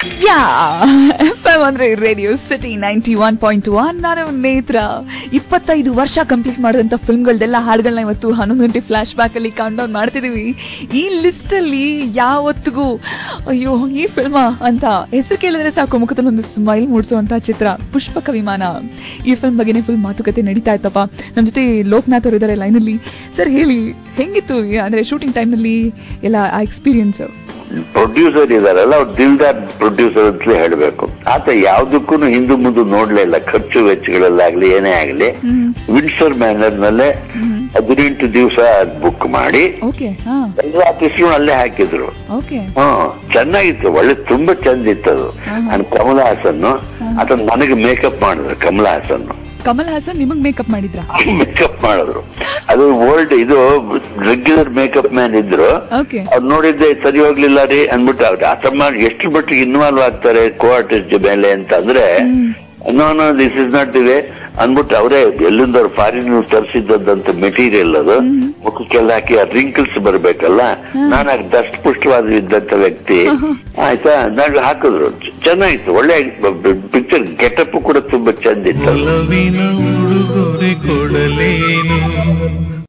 ಯಾ FM ಅಂದ್ರೆ radio city ninety one point one ನಾನು ನೇತ್ರ ಇಪ್ಪತ್ತೈದು ವರ್ಷ ಕಂಪ್ಲೀಟ್ ಮಾಡಿದಂತ ಫಿಲ್ಮ್ಗಳದೆಲ್ಲ ಹಾಡುಗಳನ್ನ ಇವತ್ತು ಹನ್ನೊಂದು ಗಂಟೆ ಫ್ಲಾಶ್ ಬ್ಯಾಕ್ ಅಲ್ಲಿ ಕೌಂಟ್ ಡೌನ್ ಮಾಡ್ತಿದೀವಿ ಈ ಲಿಸ್ಟ್ ಅಲ್ಲಿ ಯಾವತ್ತಿಗೂ ಅಯ್ಯೋ ಈ ಫಿಲ್ಮ ಅಂತ ಹೆಸರು ಕೇಳಿದ್ರೆ ಸಾಕು ಮುಖದಲ್ಲಿ ಒಂದು ಸ್ಮೈಲ್ ಮೂಡಿಸುವಂತ ಚಿತ್ರ ಪುಷ್ಪಕ ವಿಮಾನ ಈ ಫಿಲ್ಮ್ ಬಗ್ಗೆನೇ ಫುಲ್ ಮಾತುಕತೆ ನಡೀತಾ ಇತ್ತಪ್ಪ ನಮ್ಮ ಜೊತೆ ಲೋಕನಾಥ್ ಅವರು ಇದ್ದಾರೆ ಲೈನಲ್ಲಿ ಸರ್ ಹೇಳಿ ಹೆಂಗಿತ್ತು ಅಂದ್ರೆ ಶೂಟಿಂಗ್ ಟೈಮ್ನಲ್ಲಿ ಎಲ್ಲ ಆ ಎಕ್ಸ್ಪೀರಿಯನ್ಸ್ ಪ್ರೊಡ್ಯೂಸರ್ ಇದಾರಲ್ಲ ಅವ್ರು ದಿಲ್ದಾರ್ ಪ್ರೊಡ್ಯೂಸರ್ ಅಂತಲೇ ಹೇಳ್ಬೇಕು ಆತ ಯಾವ್ದಕ್ಕೂ ಹಿಂದು ಮುಂದೆ ನೋಡ್ಲೇ ಇಲ್ಲ ಖರ್ಚು ವೆಚ್ಚಗಳಲ್ಲಾಗ್ಲಿ ಏನೇ ಆಗ್ಲಿ ಹ್ಮ್ ವಿನ್ಸರ್ ಮ್ಯಾನರ್ ನಲ್ಲೇ ಹ್ಮ್ ಹದಿನೆಂಟು ದಿವಸ ಬುಕ್ ಮಾಡಿ ಓಕೆ ಹಾ ಎಲ್ಲ ಆಫೀಸ್ನು ಅಲ್ಲೇ ಹಾಕಿದ್ರು ಓಕೆ ಹ್ಮ್ ಚೆನ್ನಾಗಿತ್ತು ಒಳ್ಳೆ ತುಂಬಾ ಚಂದ ಇತ್ತು ಅದು ಹ್ಮ್. ನಾನು ಕಮಲ ಹಾಸನ್ ಆತ ನನಗೆ ಮೇಕಪ್ ಮಾಡಿದ್ರು ಕಮಲ ಹಾಸನ್ ಕಮಲ್ ಹಾಸನ್ ನಿಮಗ್ ಮೇಕಪ್ ಮಾಡಿದ್ರ ಮೇಕಪ್ ಮಾಡಿದ್ರು ಅದು ಓಲ್ಡ್ ಇದು ರೆಗ್ಯುಲರ್ ಮೇಕಪ್ ಮ್ಯಾನ್ ಇದ್ರು ಓಕೆ ಅವ್ರು ನೋಡಿದ್ದೆ ಸರಿ ಹೋಗ್ಲಿಲ್ಲ ರೀ ಅಂದ್ಬಿಟ್ಟು ಅವ್ರು ಆತಮ್ಮ ಎಷ್ಟು ಮಟ್ಟಿಗೆ ಇನ್ವಾಲ್ವ್ ಆಗ್ತಾರೆ ಕೋ ಆರ್ಟಿಸ್ಟ್ ಮೇಲೆ ಅಂತ ಅಂದ್ರೆ no no this is not the way ಅಂದ್ಬಿಟ್ಟು ಅವರೇ ಎಲ್ಲಿಂದ ಫಾರಿನ್ ತರಿಸಿದ್ದಂತ ಮೆಟೀರಿಯಲ್ ಅದು ಮುಖಕ್ಕೆಲ್ಲ ಹಾಕಿ ಆ ರಿಂಕಲ್ಸ್ ಬರ್ಬೇಕಲ್ಲ ನಾನು ದಷ್ಟ ಪುಷ್ಟವಾದ ಇದ್ದಂತ ವ್ಯಕ್ತಿ ಆಯ್ತಾ ನಾನು ಹಾಕಿದ್ರು ಚ- ಚೆನ್ನಾಗಿತ್ತು ಒಳ್ಳೆ ಪಿಕ್ಚರ್ ಗೆಟಪ್ ಕೂಡ ತುಂಬಾ ಚಂದ ಇತ್ತು ಅದು. ಒಲವಿನ ಉಡುಗೊರೆ ಕೊಡಲೇನು